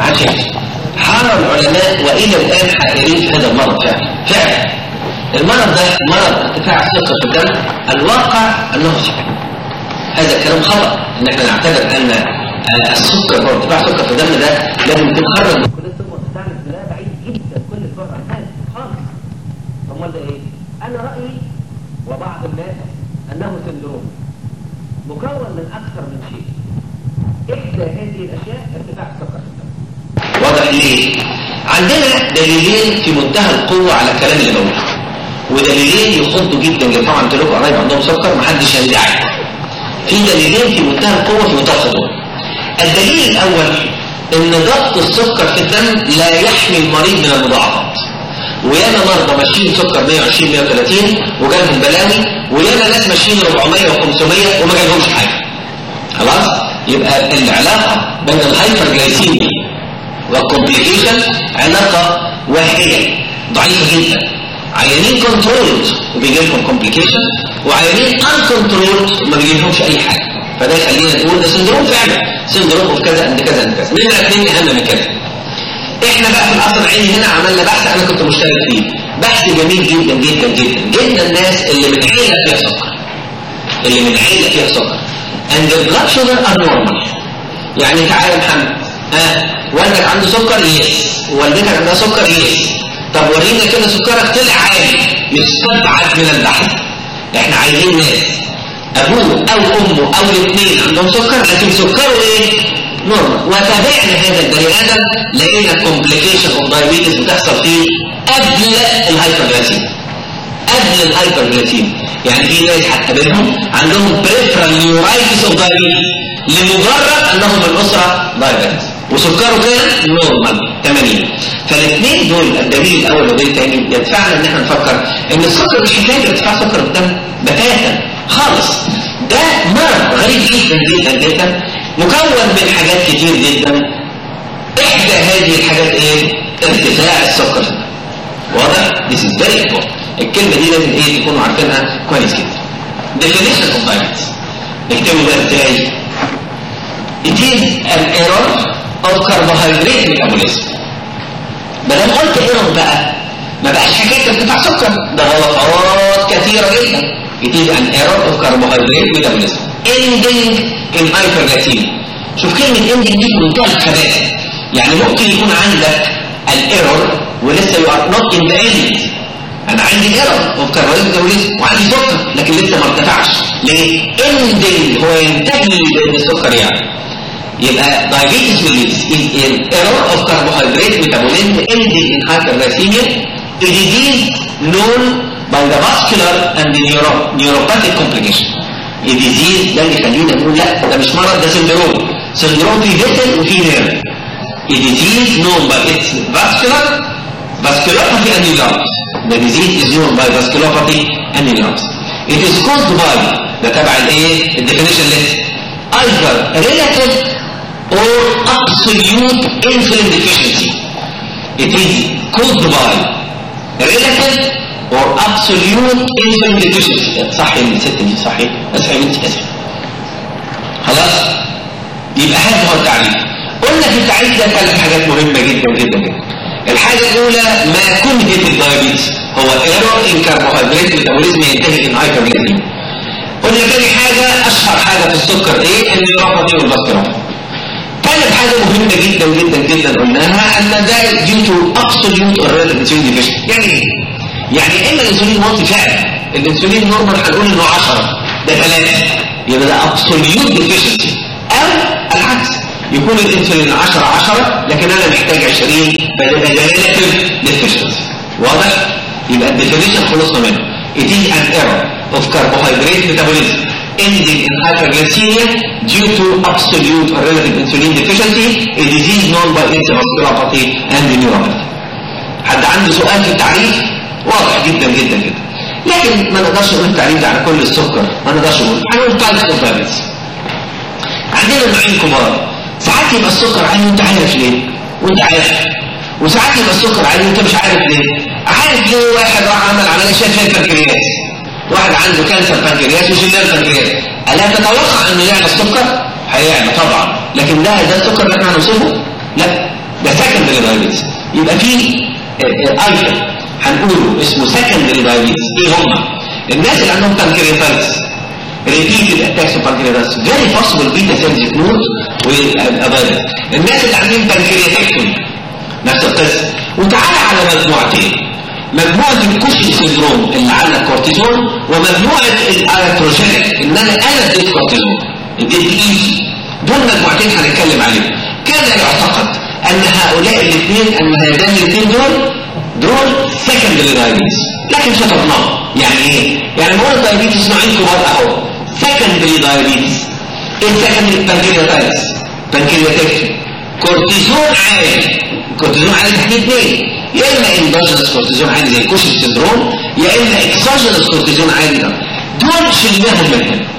محدش يعرف حار العلماء والى الان حائرين في هذا المرض فعلا فعلا المرض ده مرض ارتفاع السكر في الدم الواقع انه صحي هذا كلام خطا ان احنا نعتبر ان آه، السكر او ارتفاع السكر في الدم ده لازم تتخرج من كل الثم وتستعمل ده بعيد جدا كل البعد عن هذا خالص امال ده ايه؟ انا رايي وبعض الناس انه سندروم مكون من اكثر من شيء احدى هذه الاشياء ارتفاع السكر في الدم واضح ليه؟ عندنا دليلين في منتهى القوة على الكلام اللي بقوله ودليلين يخضوا جدا اللي طبعا انتوا لكم قرايب عندهم سكر محدش هيدعي في دليلين في منتهى القوة في منتهى الخطورة الدليل الأول إن ضغط السكر في الدم لا يحمي المريض من المضاعفات وياما مرضى ماشيين سكر 120 130 وجالهم بلاوي وياما ناس ماشيين 400 و500 وما جالهمش حاجة خلاص يبقى العلاقة بين الهايبر جلايسيميا والكومبليكيشن علاقة واهية ضعيفة جدا عيانين كنترولد وبيجي لهم كومبليكيشن وعيانين ان كنترولد وما بيجي لهمش اي حاجة فده يخلينا نقول ده سندروم فعلا سندروم اوف كذا عند كذا عند كذا نمرة اثنين اهم من كده احنا بقى في القصر العيني هنا عملنا بحث انا كنت مشترك فيه بحث جميل جدا جدا جدا جدا الناس اللي من عيلة فيها سكر اللي من عيلة فيها سكر and the blood sugar are normal يعني تعالى يا محمد ها والدك عنده سكر يس ووالدتك عندها سكر يس طب ورينا كده سكرك طلع عالي يستبعد من البحث احنا عايزين ناس ابوه او امه او الاثنين عندهم سكر لكن سكره ايه نورمال وتابعنا هذا البني ادم لقينا كومبليكيشن اوف دايابيتس بتحصل فيه قبل الهايبرجلاسيميا قبل الهايبرجلاسيميا يعني في ناس هتقابلهم عندهم بريفرال نيورايتس اوف دايابيتس لمجرد انهم من اسره دايابيتس وسكره كان نورمال 80 فالاثنين دول الدليل الاول والدليل الثاني يدفعنا ان احنا نفكر ان السكر مش حكايه ارتفاع سكر الدم بتاتا خالص ده مرض غريب جدا جدا جدا مكون من حاجات كتير جدا احدى هذه الحاجات ايه ارتفاع السكر في الدم واضح this is very important الكلمه دي لازم ايه تكونوا عارفينها كويس جدا definition of diabetes نكتبه بقى ازاي it is an error of carbohydrate metabolism ما دام قلت error بقى ما بقاش حكايه ارتفاع سكر ده غلطات كثيره جدا it is an error of carbohydrate metabolism ending in hyperglycemia شوف كلمه ending دي في منتهى الخباثه يعني ممكن يكون عندك الايرور ولسه you are not in the end انا عندي ايرور اوف كاربوهيدرات وعندي سكر لكن لسه ما ارتفعش ليه؟ ending هو ينتهي بان السكر يعني يبقى diabetes mellitus is an error of carbohydrate metabolism ending in hyperglycemia a disease known by the vascular and the neuro neuropathic complication a disease ده اللي يخلينا نقول لا ده مش مرض ده سندروم سندروم في فيتل وفي نيرف a disease known by its vascular vasculopathy and neurons the disease is known by vasculopathy and neurons it is caused by ده تبع الايه الديفينيشن list either relative or absolute insulin deficiency. It is caused by relative or absolute insulin deficiency. صح يا الست دي صحيح اسف يا بنتي اسف. خلاص؟ يبقى هذا هو التعريف. قلنا في التعريف ده ثلاث حاجات مهمة جدا جدا جدا. الحاجة الأولى ما كونجيت الدايابيتس هو ايرور ان كاربوهيدرات ميتابوليزم ينتهي ان هايبرجليسيميا. قلنا تاني حاجة أشهر حاجة في السكر إيه؟ النيوروباثي والباستيروباثي. ثالث حاجة مهمة جدا جدا جدا قلناها ان ده due to absolute or relative insulin deficiency يعني ايه؟ يعني اما الانسولين واطي فعلا الانسولين نورمال هنقول انه 10 ده 3 يبقى ده absolute deficiency او العكس يكون الانسولين 10 10 لكن انا محتاج 20 فده ده relative deficiency واضح؟ يبقى الديفينيشن خلصنا منه it is an error of carbohydrate metabolism ending in hyperglycemia due to absolute or relative insulin deficiency, a disease known by its vasculopathy and neuropathy. حد عنده سؤال في التعريف؟ واضح جدا جدا جدا. لكن ما نقدرش نقول التعريف ده على كل السكر، ما نقدرش نقول، هنقول تايبس اوف دايبيتس. عندنا نوعين كبار، ساعات يبقى السكر عالي وانت عارف ليه؟ وانت عارف. وساعات يبقى السكر عالي وانت مش عارف ليه؟ عارف ليه واحد راح عمل عمليه شاف البنكرياس واحد عنده كانسر بنكرياس وشلال بنكرياس ألا تتوقع انه يعلى السكر؟ هيعلى طبعا لكن ده ده السكر اللي احنا هنوصفه؟ لا سكندري دايابيتس يبقى في ايتم هنقوله اسمه سكندري دايابيتس ايه هم الناس اللي عندهم بانكرياتايتس repeated attacks of pancreatitis very possible beta cells تموت والابدا الناس اللي عندهم بانكرياتكتومي نفس القصه وتعالى على مجموعتين مجموعة الكوشن سيندروم اللي عندك كورتيزون ومجموعة الالكتروجينيك ان انا انا اديت كورتيزون اديت ايزي دول مجموعتين هنتكلم عليهم كان يعتقد ان هؤلاء الاثنين ان هذان الاثنين دول دول سكندري دايابيتس لكن شطبناه يعني ايه؟ يعني بقول دايابيتس نوعين كبار اهو سكندري دايابيتس ايه سكندري بانكرياتايتس بانكرياتكتومي كورتيزون عالي كورتيزون عالي تحت اثنين يا اما اندوجينس كورتيزون عالي زي كوشن سندروم يا اما اكسوجينس كورتيزون عالي ده دول شلناهم من هنا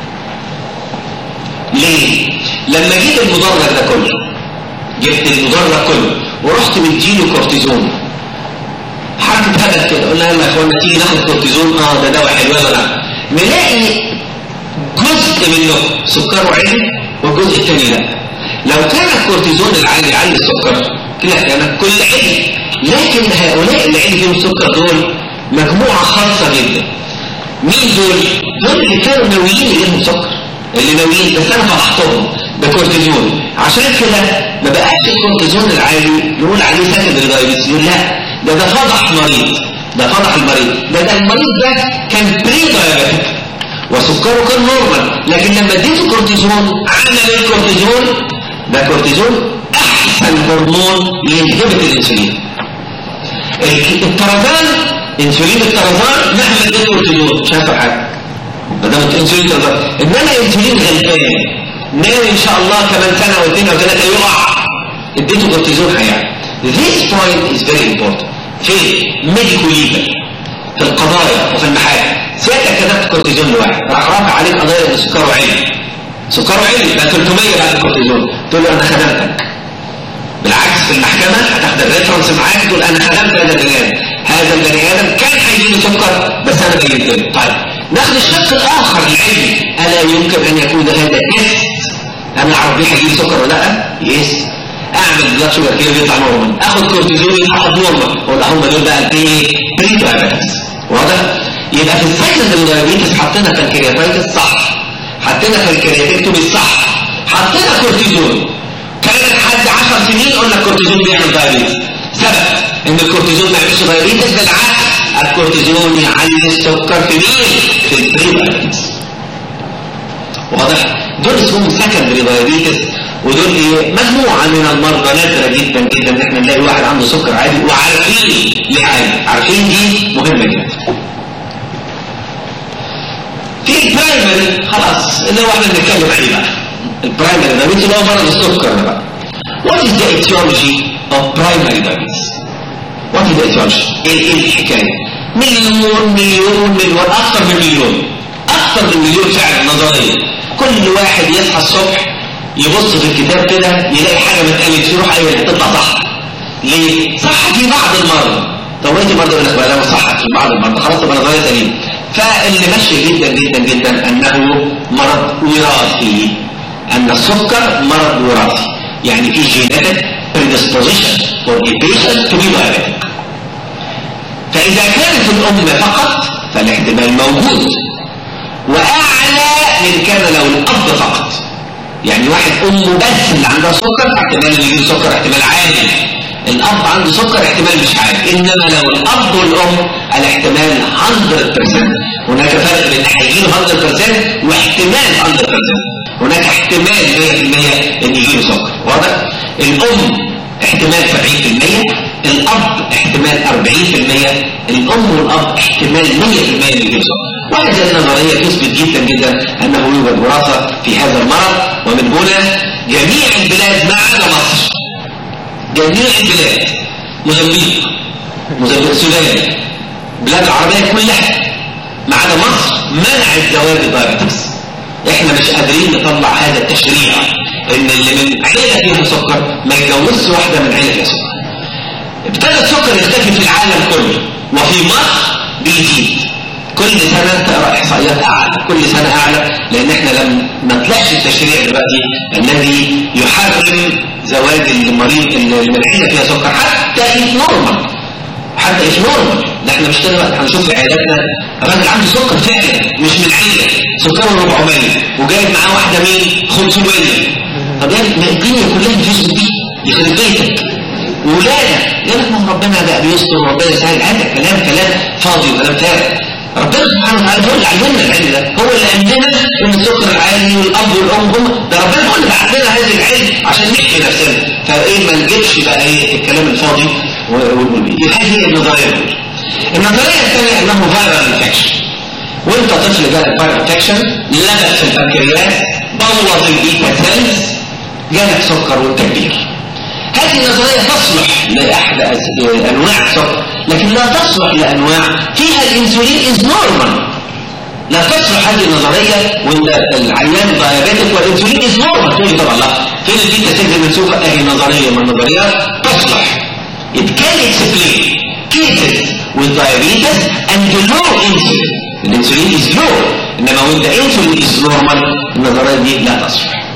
ليه؟ لما جيت المدرج ده كله جبت المدرج كله ورحت مديله كورتيزون حركة هدف كده قلنا يلا يا اخوانا تيجي ناخد كورتيزون اه ده دواء حلو ولا لا نلاقي جزء منه سكره عالي والجزء الثاني لا لو كان الكورتيزون العالي عالي السكر كده كان كل عالي لكن هؤلاء اللي عالي فيهم السكر دول مجموعة خاصة جدا مين دول؟ دول اللي كانوا ناويين يجيبهم سكر اللي ناويين بس انا فضحتهم بكورتيزون عشان كده ما بقاش الكورتيزون العالي يقول عليه سكندري دايبيتس يقول لا ده ده فضح مريض ده فضح المريض ده ده المريض ده كان بري دايابيتك وسكره كان نورمال لكن لما اديته كورتيزون عمل ايه الكورتيزون ده كورتيزون احسن هرمون ينهبت الانسولين الطرزان انسولين الطرزان مهما اديته كورتيزون مش هيحصل حاجه ما دام الانسولين طرزان انما الانسولين غلبان ناوي ان شاء الله كمان سنه او اثنين او ثلاثه يقع اديته كورتيزون هيعمل This point is very important في ميديكو ليجل في القضايا وفي المحاكم سيادتك كتبت كورتيزون لواحد راح رافع عليك قضايا ان سكره عالي سكره عالي بقى 300 بعد الكورتيزون تقول له انا خدمتك بالعكس في المحكمة هتاخد الريفرنس معاك تقول انا خدمت هذا البني ادم هذا البني ادم كان هيجيله سكر بس انا بينت له طيب ناخد الشق الاخر العلمي الا يمكن ان يكون هذا تيست انا اعرف بيه هيجيله سكر ولا لا يس اعمل بلاد شوجر كده بيطلع نورمال اخد كورتيزون يطلع نورمال ولا هم دول بقى البي بري دايابيتس واضح يبقى في السكندري دايابيتس حطينا بانكرياتايتس صح حطينا بانكرياتكتومي صح حطينا كورتيزون كان لحد 10 سنين قلنا الكورتيزون بيعمل دايابيتس سبب ان الكورتيزون ما يعملش دايابيتس بالعكس الكورتيزون يعلي السكر في مين؟ في البري دايابيتس واضح؟ دول اسمهم سكندري دايابيتس ودول ايه مجموعة من المرضى نادرة جدا جدا ان احنا نلاقي واحد عنده سكر عالي وعارفين ليه عالي عارفين دي مهمة جدا في البرايمري خلاص اللي هو احنا بنتكلم عليه بقى البرايمري دايابيتس اللي هو مرض السكر ده بقى What is the etiology of primary diabetes? What is the etiology? ايه ايه الحكاية؟ مليون مليون مليون اكثر من مليون اكثر من مليون فعلا نظريا كل واحد يصحى الصبح يبص في الكتاب كده يلاقي حاجة متقالت فيه يروح ايوه تطلع صح ليه؟ صح في بعض المرضى طب وانت برضه بالنسبه لها صحت في بعض المرضى خلاص تبقى نظريه سليمه فاللي ماشي جدا جدا جدا انه مرض وراثي ان السكر مرض وراثي يعني في جيناتك predisposition for a patient to be diabetic فاذا كانت الام فقط فالاحتمال موجود واعلى من كان لو الاب فقط يعني واحد امه بس اللي عندها سكر احتمال اللي يجيله سكر احتمال عالي الاب عنده سكر احتمال مش عالي انما لو الاب والام الاحتمال 100% هناك فرق بين هيجيله 100% واحتمال 100% هناك احتمال 100% ان يجيله سكر واضح الام احتمال 70% الاب احتمال 40% الام والاب احتمال 100% ان يجيله سكر وهذه النظرية تثبت جدا جدا أنه يوجد وراثة في هذا المرض ومن هنا جميع البلاد ما عدا مصر جميع البلاد موزمبيق موزمبيق السودان بلاد العربية كلها ما عدا مصر منعت زواج الدايابيتس احنا مش قادرين نطلع هذا التشريع ان اللي من عيلة فيها سكر ما يتجوزش واحدة من عيلة فيها سكر ابتدى السكر يختفي في العالم كله وفي مصر بيزيد كل سنة ترى إحصائيات أعلى كل سنة أعلى لأن إحنا لم نطلعش التشريع دلوقتي الذي يحرم زواج المريض اللي العيله فيها سكر حتى ايه نورمال حتى ايه نورمال ده احنا مش كده بقى هنشوف في عياداتنا الراجل عنده سكر فعلا مش من عيله سكره 400 وجايب معاه واحده مين 500 طب يا ابني الدنيا كلها مفيش دي يخرب بيتك ولاده يقول لك ما هو ربنا بقى بيستر وربنا يسهل هذا كلام كلام فاضي وكلام فارغ ربنا سبحانه وتعالى هو اللي علمنا العلم ده هو اللي علمنا ان السكر العالي والاب والام هم ده ربنا هو اللي بعت لنا هذا العلم عشان نحكي نفسنا فايه ما نجيبش بقى ايه الكلام الفاضي هذه النظريه الاولى النظريه الثانيه انه فايرال انفكشن وانت طفل جالك فايرال انفكشن لبس في البنكرياس بوظ البيتا سيلز جالك سكر وانت كبير هذه النظريه تصلح لاحد انواع السكر لكن لا تصلح لانواع فيها الانسولين از نورمال لا تصلح هذه النظريه وان العيان دايابيتك والانسولين از نورمال تقول لي طبعا لا فين البيتا سيلز المنسوخه هذه نظريه من النظريات تصلح It can explain cases with diabetes and the low insulin. الانسولين is low انما when the insulin is normal النظريه دي لا تصلح.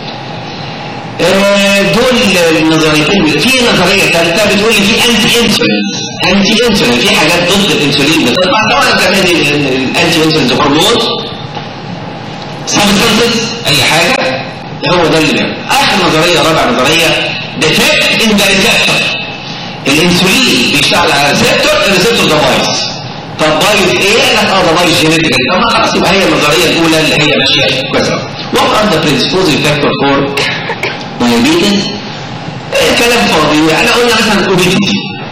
دول النظريتين في نظريه ثالثه بتقول لي في انتي انسولين انتي انسولين في حاجات ضد الانسولين بتطلع طبعا كمان الانتي انسولين هرمون سبستانسز اي حاجه هو ده اللي بيعمل اخر نظريه رابع نظريه ديفكت ان ذا ريسبتور الانسولين بيشتغل على ريسبتور الريسبتور ده بايظ طب بايظ ايه؟ قال لك اه ده بايظ جينيتيكال طب ما خلاص يبقى هي النظريه الاولى اللي هي ماشيه كويسه What are the predisposing factor for diabetes كلام فاضي يعني قلنا مثلا obesity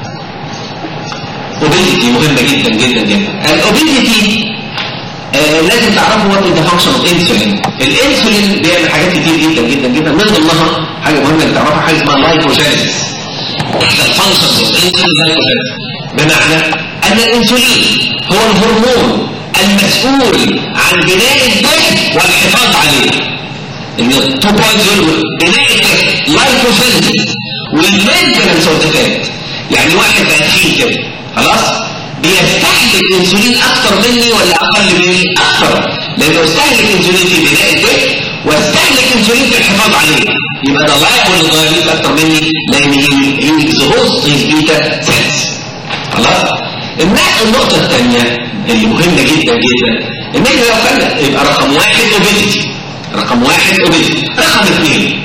obesity مهمة جدا جدا جدا الاوبيديتي آه لازم تعرفوا وات ذا فانكشن اوف انسولين الانسولين بيعمل حاجات كتير جدا جدا جدا من ضمنها حاجه مهمه انك تعرفها حاجه اسمها لايكوجينيسيس احدى الفانكشنز اوف انسولين لايكوجينيسيس بمعنى ان الانسولين هو الهرمون المسؤول عن بناء الدم والحفاظ عليه ان التو بوينتس دول بناء لايكوسينثيس والمينتنس اوف ذا يعني واحد بقى كده خلاص بيستهلك انسولين اكتر مني ولا اقل مني اكتر لانه استهلك انسولين في بناء الدم واستهلك انسولين في الحفاظ عليه يبقى ده لايق ولا ضايق اكتر مني لان هي اكزهوست هيز بيتا سيلز خلاص النقطة الثانية اللي مهمة جدا جدا ان احنا لو كان يبقى رقم واحد اوبيتي رقم واحد اوبيتي رقم اثنين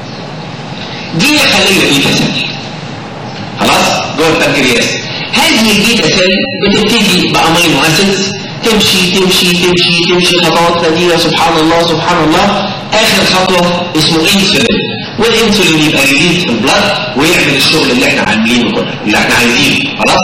دي خلية بيتا سيل خلاص جوه البنكرياس هذه البيتا سيل بتبتدي بامينو اسيدز تمشي تمشي تمشي تمشي خطوات نتيجة سبحان الله سبحان الله اخر خطوة اسمه انسولين والانسولين يبقى ريليز في البلد ويعمل الشغل اللي احنا عاملينه كله اللي احنا عايزينه خلاص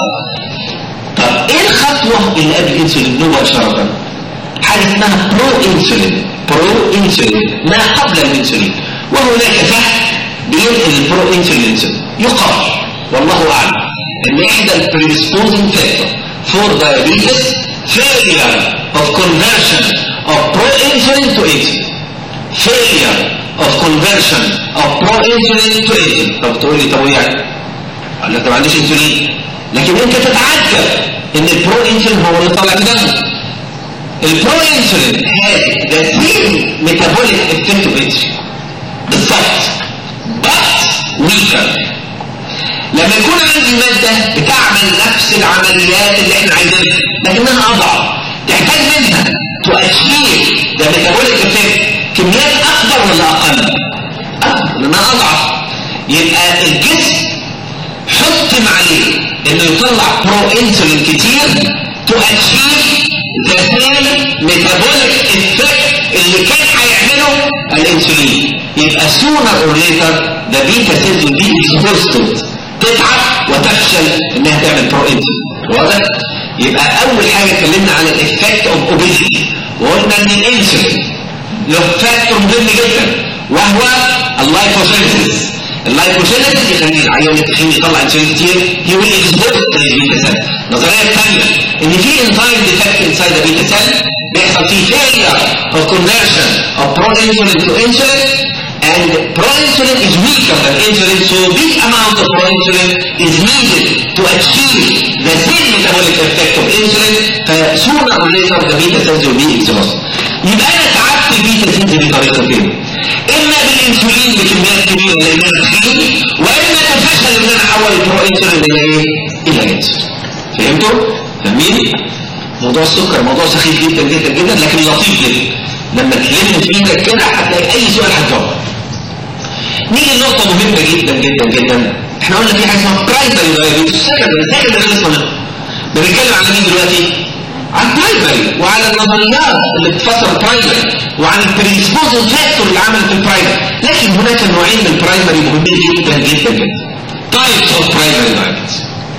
طب ايه الخطوة اللي قبل الانسولين مباشرة حاجة اسمها برو انسولين برو انسولين ما قبل الانسولين وهناك فحص بينقل البرو انسولين يقال والله اعلم ان احدى البريسبوزنج فاكتور فور diabetes failure of conversion of pro-insulin to insulin failure of conversion of pro-insulin to insulin طب تقول لي طب يعني قال لك ما عنديش انسولين لكن انت تتعجب ان البرو انسولين هو اللي طالع في دمك البرو انسولين has the same metabolic effect of insulin بالظبط but weaker لما يكون عندي مادة بتعمل نفس العمليات اللي احنا عايزينها لكنها اضعف تحتاج منها تؤشير ده ميتابوليك افكت كميات اكبر ولا اقل؟ اكبر لانها اضعف يبقى الجسم حكم عليه انه يطلع برو انسولين كتير تؤشير ذا سيم ميتابوليك افكت اللي كان هيعمله الانسولين يبقى sooner or later the beta cells will be exposed to it تتعب وتفشل انها تعمل برو انسولين واضح؟ يبقى اول حاجه اتكلمنا عن الافكت اوف اوبيزيتي وقلنا ان الانسولين له فاكتور مهم جدا وهو اللايكوجينيسيس اللايكوجينيسيس يخلي العيان التخين يطلع انسولين كتير هي ويل اكسبوز للبيتا سيل النظريه الثانيه ان في انزيم ديفكت انسايد البيتا سيل بيحصل فيه failure of conversion of pro-insulin to insulin and proinsulin is weaker than insulin, so big amount of proinsulin is needed to achieve the same metabolic effect of insulin, فsooner or later the beta cells will be exhausted. يبقى انا تعبت البيتا سيلز بطريقتين. اما بالانسولين بكميات كبيره لان انا تخين واما تفشل ان انا احول البرو انسولين الى ايه؟ الى انسولين فهمتوا؟ فاهمين؟ موضوع السكر موضوع سخيف جدا جدا جدا لكن لطيف جدا لما تلم في ايدك كده هتلاقي اي سؤال هتجاوب نيجي لنقطة مهمة جدا جدا جدا احنا قلنا في حاجة اسمها برايمري دايابيتس سكندري سكندري خلصنا بنتكلم عن مين دلوقتي؟ عن برايمري وعلى النظريات اللي بتفسر برايمري وعن البريسبوزل فاكتور اللي عمل في البرايمري لكن هناك نوعين من البرايمري مهمين جدا جدا جدا تايبس اوف برايمري دايابيتس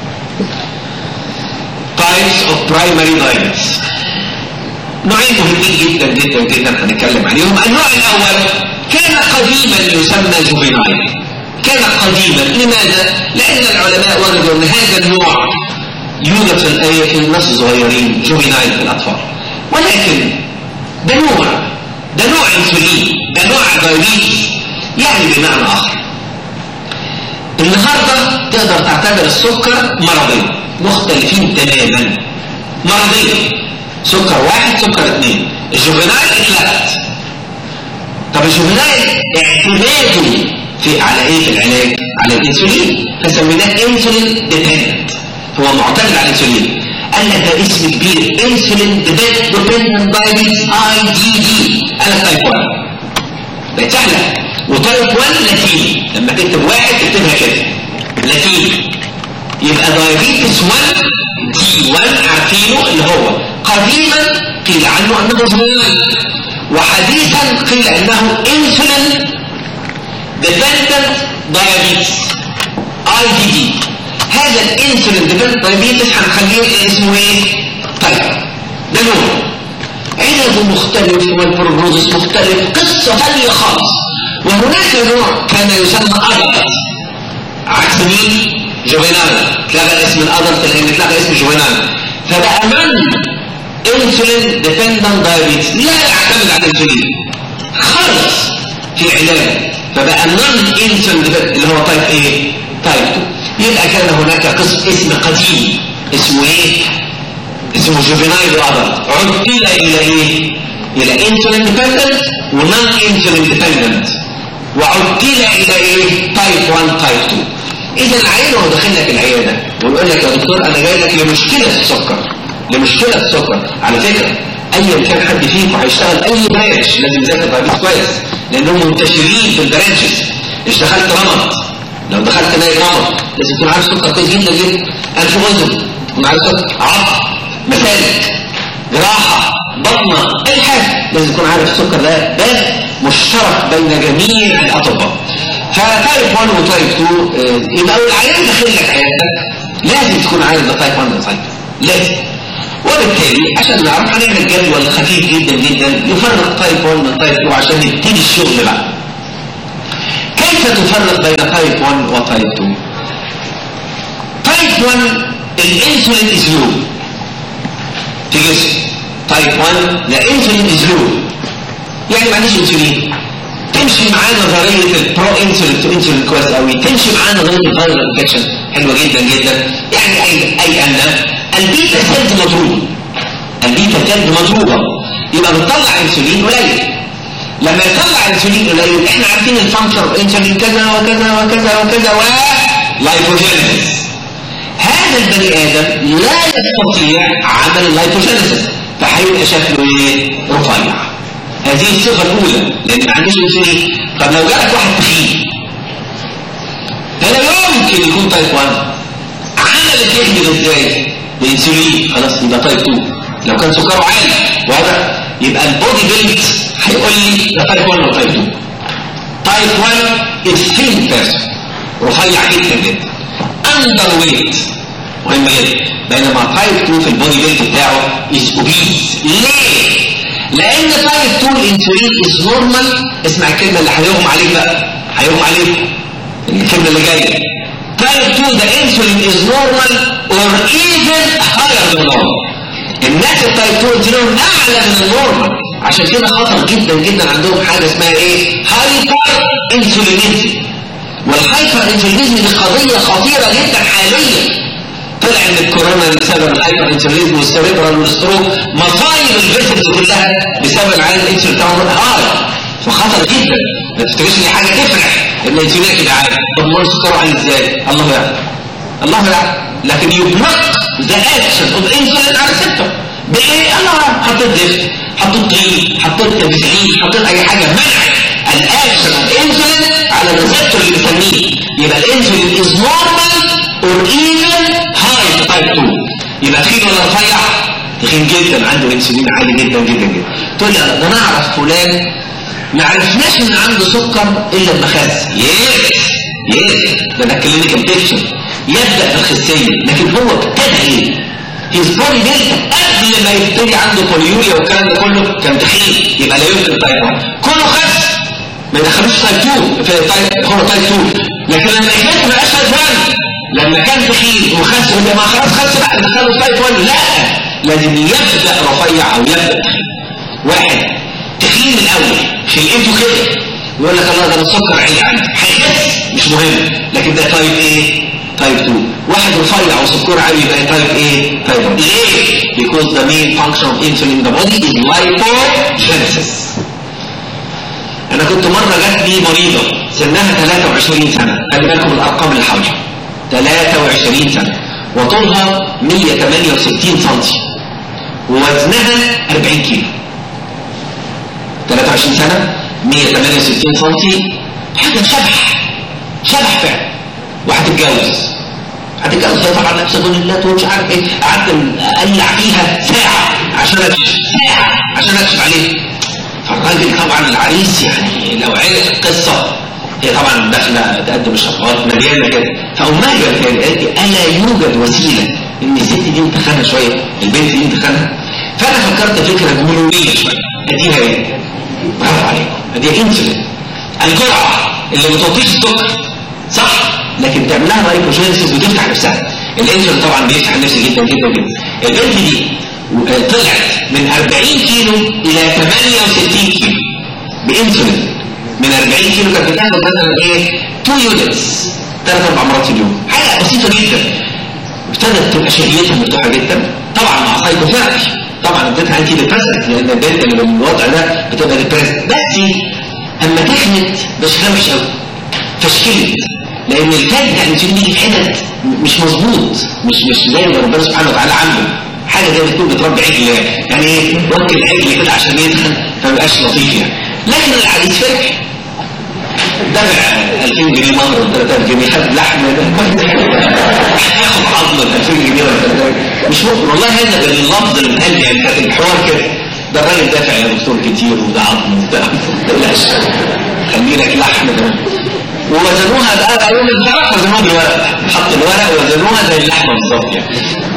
تايبس اوف برايمري دايابيتس نوعين مهمين جدا جدا جدا هنتكلم عليهم النوع الاول كان قديما يسمى جوفينايل كان قديما لماذا؟ لأن العلماء وجدوا أن هذا النوع يوجد في الآية في الناس الصغيرين جوفينايل في الأطفال ولكن ده نوع ده نوع انسولين ده نوع دايبيتس يعني بمعنى آخر النهاردة تقدر تعتبر السكر مرضين مختلفين تماما مرضين سكر واحد سكر اثنين الجوفينايل اتلغت طب الجوفينايل اعتماده في على ايه في العلاج على الانسولين فسميناه انسولين ديبندنت هو معتمد على الانسولين قال لك ده اسم كبير انسولين ديبندنت دايبيتس اي دي دي انا تايب 1 بقت سهله وتايب 1 لاتيني لما تكتب واحد تكتبها كده لاتيني يبقى دايابيتس 1 تي 1 عارفينه اللي هو قديما قيل عنه انه صغير وحديثا قيل انه انسولين ديبندنت دايابيتس اي دي دي هذا الانسولين ديبندنت دايابيتس هنخليه اسمه ايه؟ طيب ده نوع علاجه مختلف والبروجنوزس مختلف قصه ثانيه خالص وهناك نوع كان يسمى ادلت عكس مين؟ جوفينال اتلغى اسم الادلت لان اتلغى اسم جوفينال فبقى من انسولين ديبندنت دايابيتس لا يعتمد على الانسولين خالص في علاج فبقى نون انسولين اللي هو تايب ايه تايب 2 يبقى كان هناك قسم اسم قديم اسمه ايه اسمه جوفينايل ادلت عدل الى ايه الى انسولين ديبندنت ونون انسولين ديبندنت وعدل الى ايه تايب 1 تايب 2 اذا العيان هو داخل لك العياده ويقول لك يا دكتور انا جاي لك لمشكله السكر لمشكله السكر على فكره ايا كان حد فيكم هيشتغل اي برانش لازم يذاكر دايبيتس كويس لانهم منتشرين في البرانشز مش دخلت رمض لو دخلت ناي رمض لازم تكون عارف سكر كويس جدا جدا انف واذن تكون عارف سكر عظم مسالك جراحه بطنه اي حاجه لازم تكون عارف السكر ده ده مشترك بين جميع الاطباء فتايب 1 وتايب 2 يبقى العيان داخل لك عيادتك لازم تكون عارف ده تايب 1 ولا تايب 2 لازم وبالتالي عشان نعرف هنعمل جدول خفيف جدا جدا يفرق تايب 1 من تايب 2 عشان نبتدي الشغل بقى كيف تفرق بين تايب 1 وتايب 2 تايب 1 الانسولين از لو في جسم تايب 1 لا انسولين از لو يعني ما عنديش انسولين تمشي معاه نظريه البرو انسولين تو انسولين كويس قوي تمشي معاه نظريه الفايرال انفكشن حلوه جدا جدا يعني اي اي ان البيتا سيلز مضروبه البيتا سيلز مضروبه يبقى بتطلع انسولين قليل لما يطلع انسولين قليل احنا عارفين الفانكشن انسولين كذا وكذا وكذا وكذا و لايبوجينيسيس هذا البني ادم لا يستطيع عمل اللايبوجينيسيس فهيبقى شكله ايه؟ رفيع هذه الصفه الاولى لان ما عندوش انسولين طب لو جالك واحد تخين ده لا يمكن يكون تايب 1 عمل الجهد ازاي؟ الانسولين خلاص يبقى تايب 2 لو كان سكره عالي واضح يبقى البودي بيلد هيقول لي ده تايب 1 ولا تايب 2 تايب 1 از ثين بيرسون رفيع جدا جدا اندر ويت مهم جدا بينما تايب 2 في البودي بيلد بتاعه از اوبيز ليه؟ لان تايب 2 الانسولين از نورمال اسمع الكلمه اللي هيغم عليك بقى هيغم عليك الكلمه اللي جايه type 2 the insulin is normal or even higher than normal الناس التايب 2 انسولين اعلى من النورمال عشان كده خطر جدا جدا عندهم حاجه اسمها ايه هايبر انسولينيزم والهايبر انسولينيزم دي قضيه خطيره جدا حاليا طلع ان الكورونا بسبب الهايبر انسولينيزم والسيريبرال والستروك مصايب الفيسلز كلها بسبب العيان الانسولين بتاعهم هاي فخطر جدا ما تفتكرش ان حاجه تفرح ان الانسولين يبقى عالي طب ما سكره عالي ازاي الله يعلم الله يعلم لكن يبلغ ذا اكشن اوف انسولين على السيستم بايه الله يعلم حطيت زفت حطيت طين حطيت تبسعين حطيت اي حاجه منع الاكشن اوف انسولين على الريسبتور اللي بنسميه يبقى الانسولين از نورمال اور ايفن هاي تايب 2 يبقى تخين ولا رفيع تخين جدا عنده انسولين عالي جدا جدا جدا تقول لي ده انا اعرف فلان ما عرفناش ان عنده سكر الا لما خس يس يس ده ده كلينيكال بيكتشر يبدا بالخسيه لكن هو ابتدى ايه؟ هيز بودي بيلد قبل ما يبتدي عنده بوليوريا والكلام ده كله كان تخين يبقى لا يمكن تايب 1 كله خس ما يدخلوش تايب 2 في تايب هو تايب 2 لكن لما يخس ما بقاش تايب 1 لما كان تخين وخس يقول ما خلاص خس بقى ندخله تايب 1 لا لازم يبدا رفيع او يبدا تخين واحد تخين الاول خلقته كده يقول لك الله ده انا السكر عالي عندي هيخس مش مهم لكن ده تايب ايه تايب 2 واحد رفيع وسكر عالي يبقى تايب ايه تايب 1 ليه because the main function of insulin in the body is lipogenesis انا كنت مره جات لي مريضه سنها 23 سنه خلي بالكم الارقام اللي حواليها 23 سنه وطولها 168 سم ووزنها 40 كيلو 23 سنة 168 سم حاجة شبح شبح فعلا وهتتجوز هتتجوز هي طبعا لابسه دول الله ومش عارف ايه قعدت اقلع فيها ساعة عشان اكشف ساعة عشان اكشف عليه فالراجل طبعا العريس يعني لو عرف القصة هي طبعا داخله تقدم الشفرات مليانه كده فامها قالت لي قالت لي الا يوجد وسيله ان الست دي انتخنها شويه البنت دي انتخنها فانا فكرت فكره جنونيه شويه اديها ايه؟ برافو عليكم اديها انسولين الجرعه اللي ما تعطيش السكر صح لكن تعملها لايبوجينيسيس وتفتح نفسها الانسولين طبعا بيفتح نفسه جدا جدا جدا البنت دي طلعت من 40 كيلو الى 68 كيلو بانسولين من 40 كيلو كانت بتاخد مثلا ايه 2 يونتس ثلاث اربع مرات في اليوم حاجه بسيطه جدا ابتدت تبقى شهيتها مفتوحه جدا طبعا مع سايكوثيرابي طبعا اديتها انتي ديبريسنت لان البنت اللي بالوضع ده بتبقى ديبريسنت بس اما تخنت بشكلها وحش قوي فشكلت لان الفات بتاع الانسولين بيجي في حتت مش مظبوط مش مش زي ما ربنا سبحانه وتعالى عامله حاجه زي ما تكون بتربي عجل يعني ايه وكل عجل كده عشان يدخن فما يبقاش لطيف يعني لكن العريس فرح دفع 2000 جنيه مهر ولا 3000 جنيه خد لحم هياخد عظم 2000 جنيه ولا 3000 مش ممكن والله هذا باللفظ اللي اتقال يعني كانت الحوار كده ده الراجل دافع يا دكتور كتير وده عظم وبتاع ما تقلقش خلي لك لحم ده ووزنوها بقى يوم الفرح وزنوها بالورق حط الورق ووزنوها زي اللحمه بالظبط يعني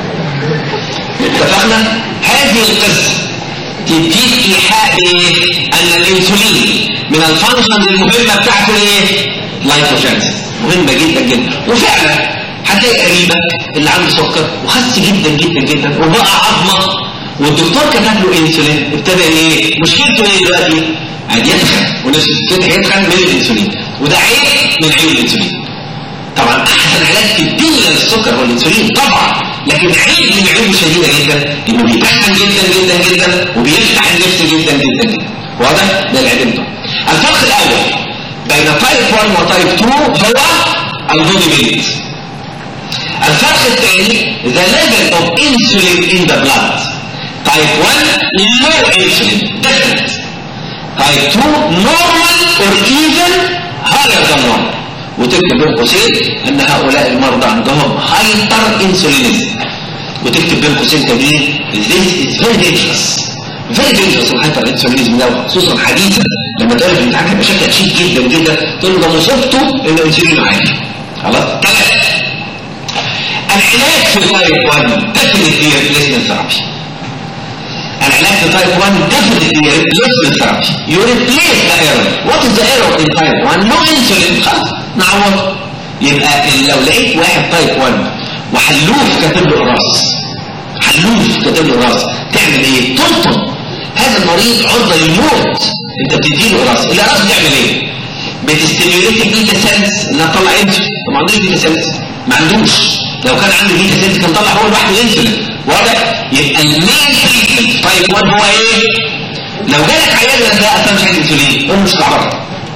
اتفقنا هذه القصه تديك ايحاء ايه ان الانسولين من الفانكشنز المهمه بتاعته ايه لايفوجينيسيس مهمه جدا جدا وفعلا هتلاقي قريبك اللي عنده سكر وخس جدا جدا جدا وبقى عظمه والدكتور كتب له انسولين ابتدى ايه مشكلته ايه دلوقتي قاعد يتخن ونفسه كده يتخن من الانسولين وده عيب من عيب الانسولين طبعا احسن علاج في الدنيا للسكر هو الانسولين طبعا لكن عيب من عيوبه شديده جدا انه بيتخن جدا جدا جدا وبيفتح النفس جدا جدا جدا واضح ده العيب بتاعه الفرق الاول بين تايب 1 وتايب 2 هو البودي ويت الفرق الثاني the level of insulin in the blood type 1 low insulin definite type 2 normal or even higher than 1 وتكتب بين قوسين ان هؤلاء المرضى عندهم هايبر انسولينيزم وتكتب بين قوسين كبير this is very dangerous very dangerous الهايبر انسولينيزم ده خصوصا حديثا لما تقول في الامتحان هيبقى شكلك شيك جدا جدا تقول له ده مصيبته ان الانسولين عالي خلاص ثلاثة العلاج في تايب 1 definitely replacement therapy العلاج في تايب 1 definitely replacement therapy you replace the error what is the error in type 1 no insulin خلاص نعوض يبقى لو لقيت واحد تايب 1 وحلوف كاتب له راس حلوف كاتب له راس تعمل ايه تلطم هذا المريض عرضه للموت انت بتديله راس الراس بتعمل ايه بتستيميوليت البيتا سيلز انها تطلع انسولين ما عندوش بيتا سيلز ما عندوش لو كان عنده بيتا سيلز كان طلع هو لوحده انسولين واضح يبقى المين تريتمنت تايب 1 هو ايه لو جالك عيان ده اصلا مش عايز انسولين قول مش تعرف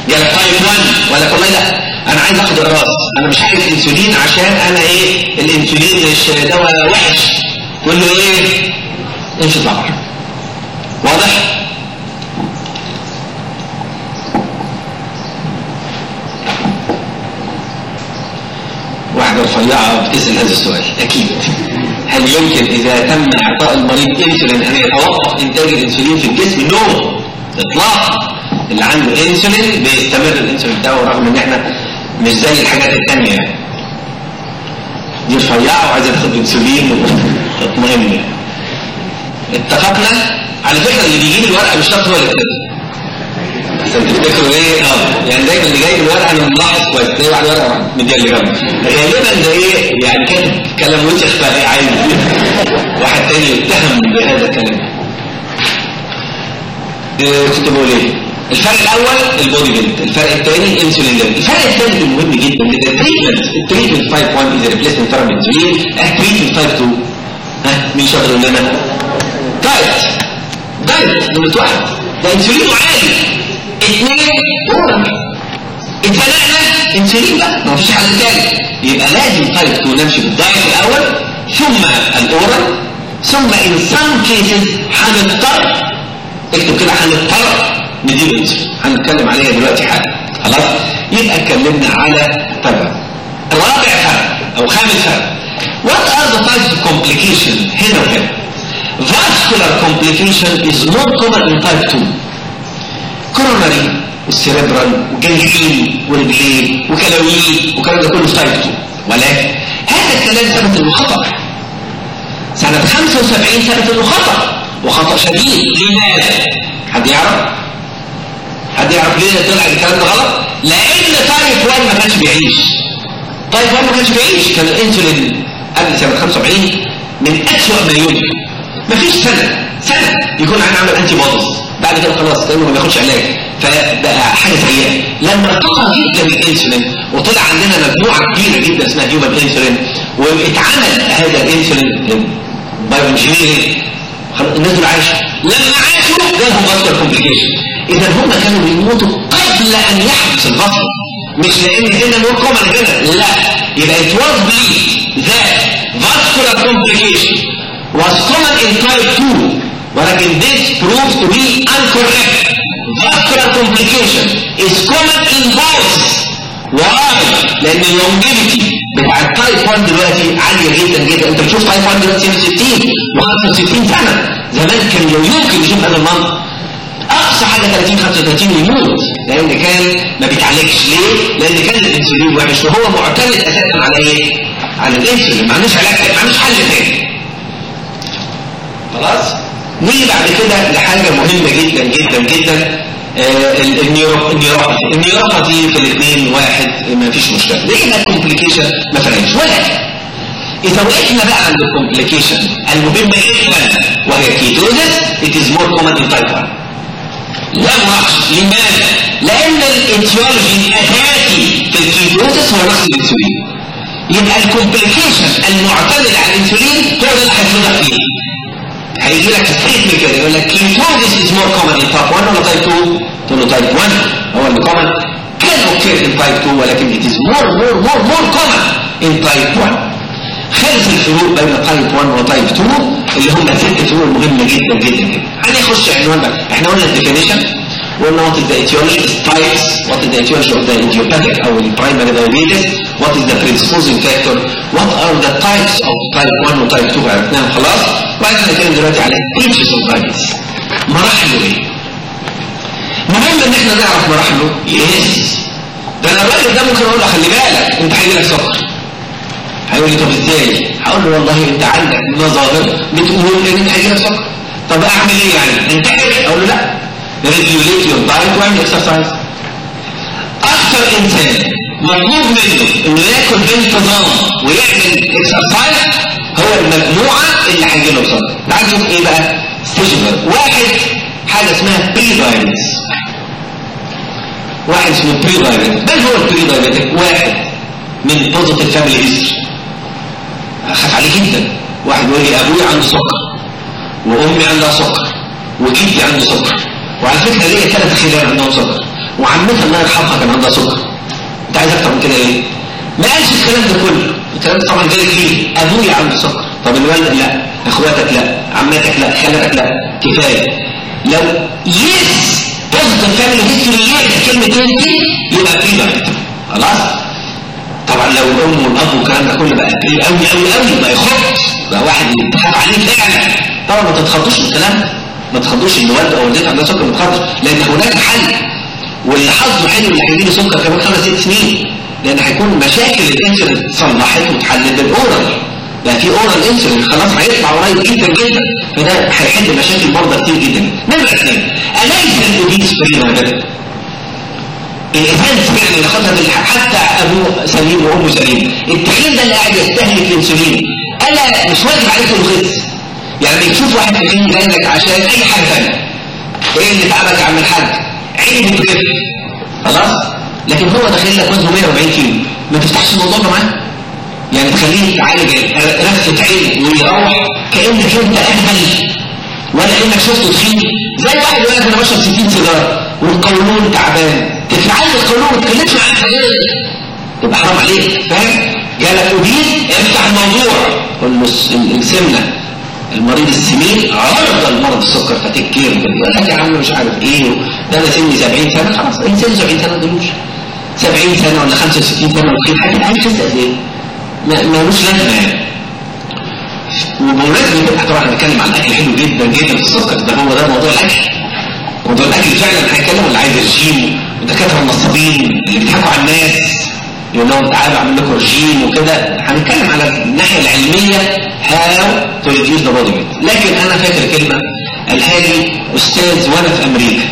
جالك تايب 1 ولا والله لا انا عايز اخد اقراص انا مش عايز انسولين عشان انا ايه الانسولين مش دواء وحش تقول له ايه امشي اطلع بره واضح واحدة رفيعة بتسأل هذا السؤال أكيد هل يمكن إذا تم إعطاء المريض إنسولين أن يتوقف إنتاج الإنسولين في الجسم؟ نو إطلاقا اللي عنده إنسولين بيستمر الإنسولين بتاعه رغم إن إحنا مش زي الحاجات التانية يعني دي رفيعة وعايزة تاخد إنسولين وتطمئن اتفقنا على فكرة اللي بيجيب الورقة مش شرط هو اللي كتبها عشان تفتكروا ايه اه يعني دايما اللي جاي بالورقه انا ملاحظ كويس تلاقي واحد ورقه مديها اللي جنبه غالبا ده ايه يعني كان كلام وسخ فايه عايز واحد تاني يتهم بهذا الكلام إيه كنت بقول ايه الفرق الاول البودي بيلد الفرق الثاني انسولين ليفل الفرق الثالث المهم جدا ان التريتمنت التريتمنت 5 1 از ريبليسمنت ثيرابي انسولين التريتمنت 5 2 ها مين شاطر يقول لنا دايت دايت نمرة واحد ده انسولينه عالي اثنين اورال اتفقنا انسولين بقى ما فيش حل تاني يبقى لازم تايب 2 نمشي بالدايت الاول ثم الاورال ثم ان سام كيسز هنضطر اكتب كده هنضطر نديله انسولين هنتكلم عليها دلوقتي حالا خلاص يبقى اتكلمنا على طبعا رابع فرق او خامس فرق what are the types of complication هنا وهنا vascular complication is more common in type 2 coronary والسيربرال وجنجين ورجلين وكلاويين والكلام ده كله في تايب 2 ولكن هذا الكلام ثبت انه خطا سنة 75 ثبت انه خطا وخطا شديد لماذا؟ حد يعرف؟ حد يعرف ليه طلع الكلام ده غلط؟ لان تايب 1 ما كانش بيعيش تايب 1 ما كانش بيعيش كان الانسولين قبل سنة 75 من أسوأ ما يمكن مفيش سنة سنة يكون عن عمل انتي بوديز بعد كده خلاص كانه ما بياخدش علاج فبقى حاجه سيئه لما ارتقى جدا الانسولين وطلع عندنا مجموعه كبيره جدا اسمها هيومن انسولين واتعمل هذا الانسولين بايو انجينيرنج الناس دول عايشه لما عاشوا جالهم فاسكولار كومبليكيشن اذا هم كانوا بيموتوا قبل ان يحدث الفصل مش لان هنا مور كومن هنا لا يبقى it was believed that vascular complication was common in type 2 ولكن this proves to be incorrect vascular complication is common in both why؟ لان اللونجيفيتي بتاع التايب 1 دلوقتي عاليه جدا جدا انت بتشوف تايب 1 دلوقتي 60 و65 سنه زمان كان لو يمكن يشوف هذا المنطق اقصى حاجه 30 35 يموت لان كان ما بيتعالجش ليه؟ لان كان الانسولين وحش وهو معتمد اساسا على ايه؟ على الانسولين ما عندوش علاج ما عندوش حل تاني خلاص؟ نيجي بعد كده لحاجة مهمة جدا جدا جدا آه النيوروباثي النيوروباثي في الاثنين واحد ما فيش مشكلة لكن الكومبليكيشن ما فرقش ولكن إذا وقفنا بقى عند الكومبليكيشن المهمة جدا وهي كيتوزس it is more common in type 1 لا نقص لماذا؟ لأن الاتيولوجي الأساسي في الكيتوزس هو نقص الانسولين يبقى الكومبليكيشن المعتمد على الانسولين هو ده اللي هيفرضك فيه هيجي لك ستيتمنت كده يقول لك كيتوزيس از مور كومن ان تايب 1 ولا تايب 2 تقول له تايب 1 هو اللي كومن كان اوكي ان تايب 2 ولكن ات از مور مور مور مور كومن ان تايب 1 خلف الفروق بين تايب 1 وتايب 2 اللي هم ست فروق مهمه جدا جدا جدا هنخش عنوان بقى احنا قلنا الديفينيشن قلنا what is the etiology of types what is the etiology of the idiopathic او primary diabetes what is the predisposing factor what are the types of type 1 و type 2 عرفناهم خلاص وبعدين هنتكلم دلوقتي على stages of diabetes مراحله ايه مهم ان احنا نعرف مراحله يس ده انا الراجل ده ممكن اقول له خلي بالك انت هيجي لك سكر هيقول لي طب ازاي هقول له والله انت عندك مظاهر بتقول ان انت هيجي لك سكر طب اعمل ايه يعني انتحر اقول له لا ريجوليت يور دايت واعمل اكسرسايز اكثر انسان مطلوب منه انه ياكل بانتظام ويعمل اكسرسايز هو المجموعه اللي هيجي له سكر تعال نشوف ايه بقى ستيجنر واحد حاجه اسمها بري دايبيتس واحد اسمه بري دايبيتس بل هو البري دايبيتك واحد من بوزيتيف فاميلي هيستوري اخاف عليه جدا واحد يقول لي ابويا عنده سكر وامي عندها سكر وجدي عنده سكر وعلى فكره ليا ثلاث خلال عندهم سكر وعمتها الله يرحمها كان عندها سكر انت عايز اكتر من كده ايه ما قالش الكلام ده كله الكلام ده طبعا جاي فيه ابويا عنده سكر طب الوالد لا اخواتك لا عمتك لا خالتك لا كفايه لو يس بوزيتيف فاميلي هيستوري يس كلمتين دي يبقى بري خلاص طبعا لو الام والاب والكلام ده كله بقى كبير قوي قوي قوي ما يخط بقى واحد يتخاف عليه فعلا طبعا ما تتخضوش من الكلام ده ما تخضوش ان والده او والدتك عندها سكر ما تتخضش لان هناك حل واللي حظه حلو اللي هيجي له سكر كمان خمس ست سنين لان هيكون مشاكل الانسولين اتصلحت واتحلت بالاورال بقى في اورال انسولين خلاص هيطلع قريب جدا جدا فده هيحل مشاكل برضه كتير جدا نمره اثنين اليس الاوبيس بريما الانسان فعلا ياخدها بالحق حتى ابوه سليم وامه سليم التخين ده اللي قاعد يستهلك الانسولين انا مش واجب عليك الخس يعني بتشوف واحد تخين جاي لك عشان اي حاجه ثانيه ايه اللي تعبك يا عم الحاج عيني بتلف خلاص لكن هو داخل لك وزنه 140 كيلو ما تفتحش الموضوع ده معاه يعني تخليه يتعالج رفة عين ويروح كأنك انت اهبل ولا انك شفته تخين زي واحد يقول لك انا بشرب 60 سيجاره والقولون تعبان تتعالج القولون ما تتكلمش عن الحاجات تبقى حرام عليك فاهم جالك اوبيز افتح الموضوع قول له السمنه المريض السمين عرض المرض السكر فتكير يقول لك يا عم مش عارف ايه ده انا سني 70 سنه خلاص انسان 70 سنه ما تقولوش 70 سنه ولا 65 سنه وفي حاجه عايز تسال ايه ملوش لازمه يعني وبمناسبه طبعا هنتكلم عن الاكل حلو جدا جدا في السكر ده هو ده موضوع الاكل موضوع الاكل فعلا هنتكلم اللي عايز رجيم والدكاتره النصابين اللي بيضحكوا على الناس يقول لهم تعالوا اعمل لكم رجيم وكده هنتكلم على الناحيه العلميه هاو تو ريديوس ذا بودي لكن انا فاكر كلمه قالها لي استاذ وانا في امريكا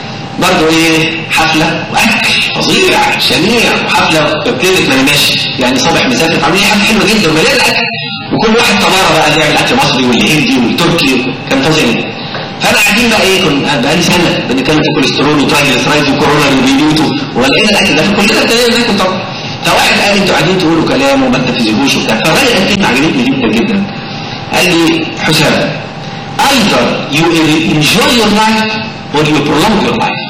برضه ايه حفله واكل فظيع شنيع وحفله بتبتدي ما انا ماشي يعني صبح مسافر عاملين حفله حلوه جدا ومليان اكل وكل واحد طباره بقى بيعمل اكل مصري والهندي والتركي كان فظيع جدا فانا قاعدين بقى ايه كنا بقى لي سنه بنتكلم في كوليسترول وترايجليسرايدز وكورونا وديليوت ولقينا الاكل ده كلنا ابتدينا ناكل طبعا فواحد قال انتوا قاعدين تقولوا كلام وما تنفذوش وبتاع فالراجل قال كلمه عجبتني جدا جدا قال لي حسام either you enjoy your life or you prolong your life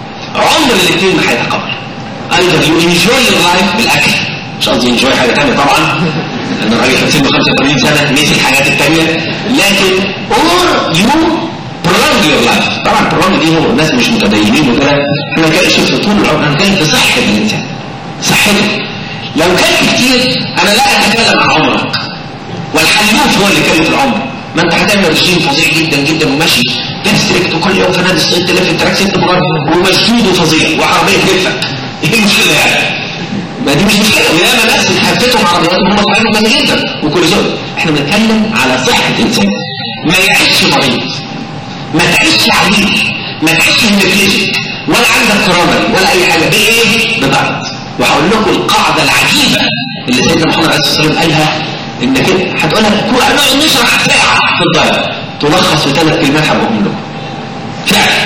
عمر الاثنين ما هيتقابلوا either you enjoy your life بالاكل مش قصدي enjoy حاجه ثانيه طبعا لان الراجل كان سنه 85 سنه نسي الحاجات الثانيه لكن or you prolong your life طبعا prolong دي هو الناس مش متدينين وكده احنا كده شوف طول العمر انا كان في صحه الانسان صحته لو كان كتير انا لا اتكلم عن عمرك والحلوف هو اللي كان في العمر ما انت هتعمل رجيم فظيع جدا جدا وماشي تستريكت وكل يوم في نادي الصيد تلف التراك ست مرات ومشدود وفظيع وعربيه تلفك ايه المشكله يعني؟ ما دي مش مشكله وياما ناس اتهفتهم عربيات وهم صحيحين كويس جدا وكل زول احنا بنتكلم على صحه الانسان ما يعيش مريض ما تعيش عليه ما تعيش هيموفيليك ولا عندك كرامه ولا اي حاجه بايه؟ بضغط وهقول لكم القاعده العجيبه اللي سيدنا محمد عليه الصلاه والسلام قالها انك هتقولها هنقعد نشرح ساعه في الضرب تلخص في ثلاث كلمات هقولهم لكم فعلا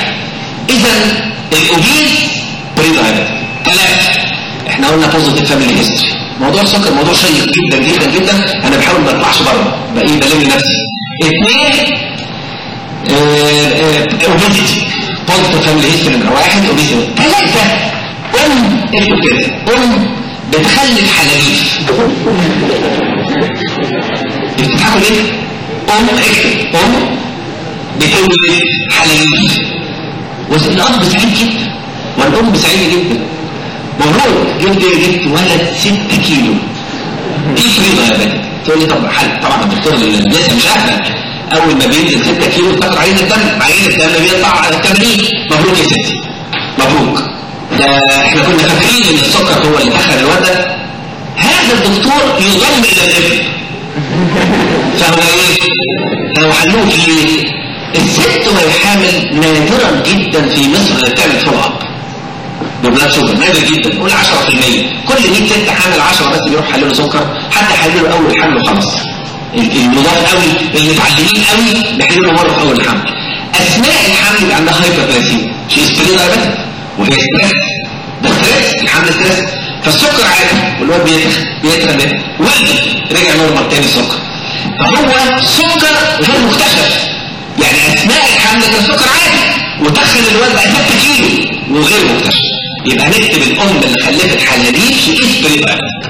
اذا الاوبيز بري دايبيتك ثلاثه احنا قلنا بوزيتيف فاميلي هيستوري موضوع السكر موضوع شيق جدا جدا جدا انا بحاول ما اطلعش بره بقى ايه بلم نفسي اثنين اوبيزيتي بوزيتيف فاميلي هيستوري نمره واحد اوبيزيتي ثلاثه ام اكتب كده ام بتخلف حلاليف بتضحكوا ليه؟ ام اكتب ام بتولد حلاليف والاب سعيد جدا والام سعيده جدا مبروك جبت جبت ولد 6 كيلو ايه فريضه يا بنت تقول لي طب حل طبعا الدكتور الناس مش اهبل اول ما بينزل 6 كيلو بتاخد عين الدم عين الدم بيطلع على 80 مبروك يا ستي مبروك ده احنا كنا فاكرين ان السكر هو اللي دخل الواد ده هذا الدكتور يضم الى الابن فهو ايه؟ لو حلوه ليه؟ الست وهي حامل نادرا جدا في مصر اللي بتعمل فولو اب ببلاد شوجر نادر جدا قول 10% كل 100 ست حامل 10 بس بيروح يحللوا سكر حتى يحللوا اول حمل وخلاص النضاف قوي اللي متعلمين قوي بيحللوا مره في اول حمل اثناء الحمل بيبقى عندها هايبر جلايسيميا شيء ستريس دايبيتك وهي ستريس ده ستريس الحمل ستريس فالسكر عالي والواد بيتخن بيتخن ولد رجع نورمال تاني السكر فهو سكر غير مكتشف يعني اثناء الحمل كان سكر عالي ودخل الواد بقى 6 كيلو وغير مكتشف يبقى نكتب الام اللي خلفت حلاليل شي از بريبايوتيك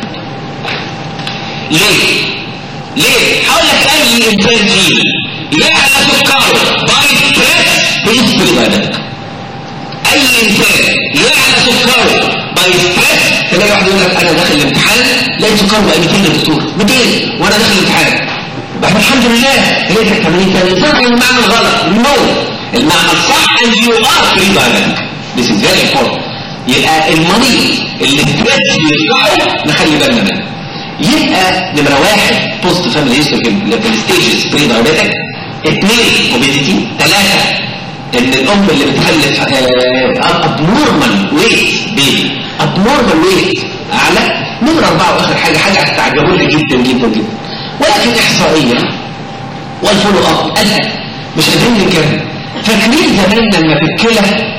ليه ليه هقول لك اي انسان فيه يعلى سكره باي ستريس از بريبايوتيك اي انسان يعلى سكره باي ستريس تلاقي واحد يقول لك انا داخل الامتحان لقيت سكره بقى 200 يا دكتور 200 وانا داخل الامتحان بقى الحمد لله لقيت 80 كان صح المعنى الغلط نو المعنى الصح ان يو ار بريبايوتيك This is very important يبقى المريض اللي ستريس بيرفعه نخلي بالنا منه يبقى نمرة واحد بوست فاميلي هيستوري في الستيجز بري دايابيتك اثنين اوبيديتي ثلاثة ان الام اللي بتخلف ابنورمال ويت بيبي ابنورمال ويت اعلى نمرة اربعة واخر حاجة حاجة هتعجبوا لي جدا جدا جدا ولكن احصائيا والفولو اب قالها مش قادرين نتكلم فاكرين زمان لما في الكلى